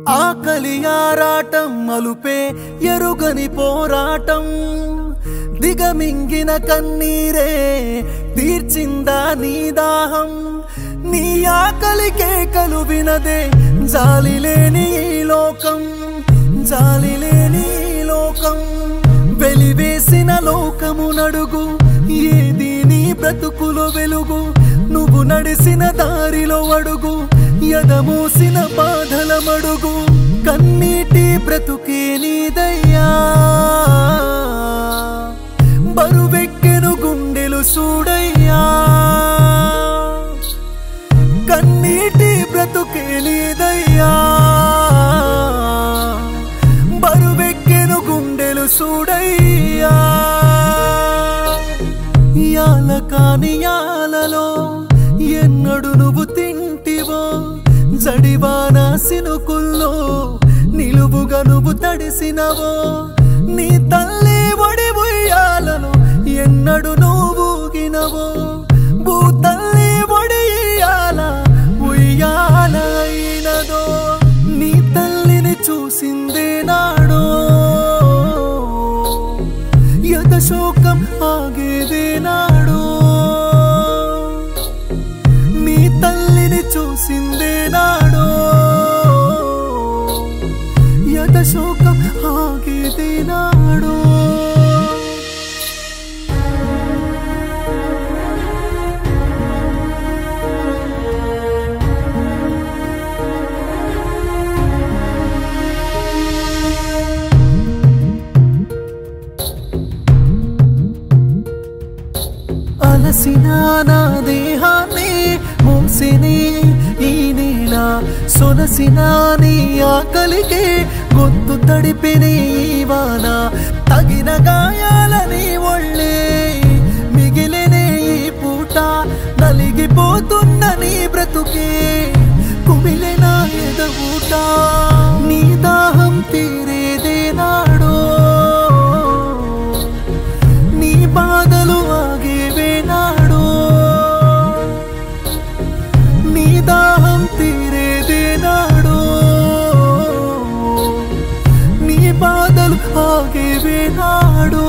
ఆకలి ఆరాటం అలుపే ఎరుగని పోరాటం దిగమింగిన కన్నీరే తీర్చిందా నీ దాహం నీ ఆకలి కేకలు వినదే జాలి లేని ఈ లోకం జాలి లేని ఈ లోకం వెలివేసిన లోకము నడుగు ఏది నీ బ్రతుకులో వెలుగు నువ్వు నడిసిన దారిలో అడుగు ఎదమూసిన బాధల మడుగు కన్నీటి బ్రతుకే నీదయ్యా బరువెక్కెను గుండెలు చూడయ్యా కన్నీటి బ్రతుకే నీదయ్యా బరువెక్కెను గుండెలు చూడయ్యా యాల కాని యాలలో ఎన్నడు నువ్వు తింటివో జడివాన సినుకుల్లో నిలువుగా నువ్వు తడిసినవో నీ తల్లి ఒడి ఉయ్యాలలో ఎన్నడు నువ్వు ఊగినవో భూ తల్లి ఒడి ఇయ్యాల ఉయ్యాల అయినదో నీ తల్లిని చూసిందే నాడో యత శోకం ఆగేదే నాడు నీ తల్లిని చూసిందే నాడు యత శోకం ఆగేదే నాడు అలసిన నా దేహాన్ని మోసిని ఈ నేల సొనసిన నీ ఆకలికే గొంతు తడిపిన ఈ వాన తగిన గాయాలని ఒళ్ళే మిగిలిన ఈ పూట నలిగిపోతున్న నీ బ్రతుకే కుమిలిన ఎదవుట నీ దాహం తీరేదే నాడో నీ బాధలు ఆగేవే నాడు నీ దాహం తీరేదే నాడు నీ బాధలు ఆగేవే నాడు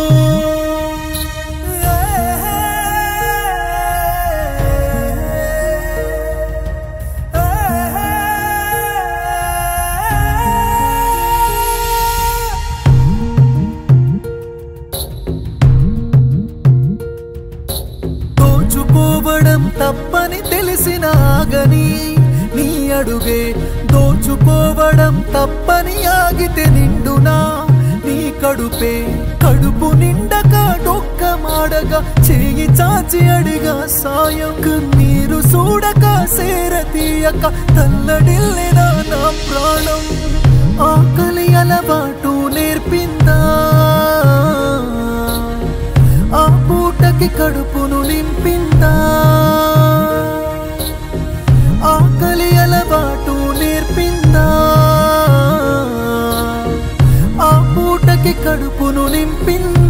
దోచుకోవడం తప్పని తెలిసిన ఆగని నీ అడుగే దోచుకోవడం తప్పని ఆగితే నిండునా నీ కడుపే కడుపు నిండక డొక్క మాడగా చేయి చాచి అడిగా సాయం కన్నీరు చూడక సేర తీయక తల్లడిల్లిన నా ప్రాణం ఆకలి అలవాటు నేర్పిందా ఆ పూటకి కడుపును నింపిందా ఆకలి అలవాటు నేర్పిందా ఆ పూటకి కడుపును నింపిందా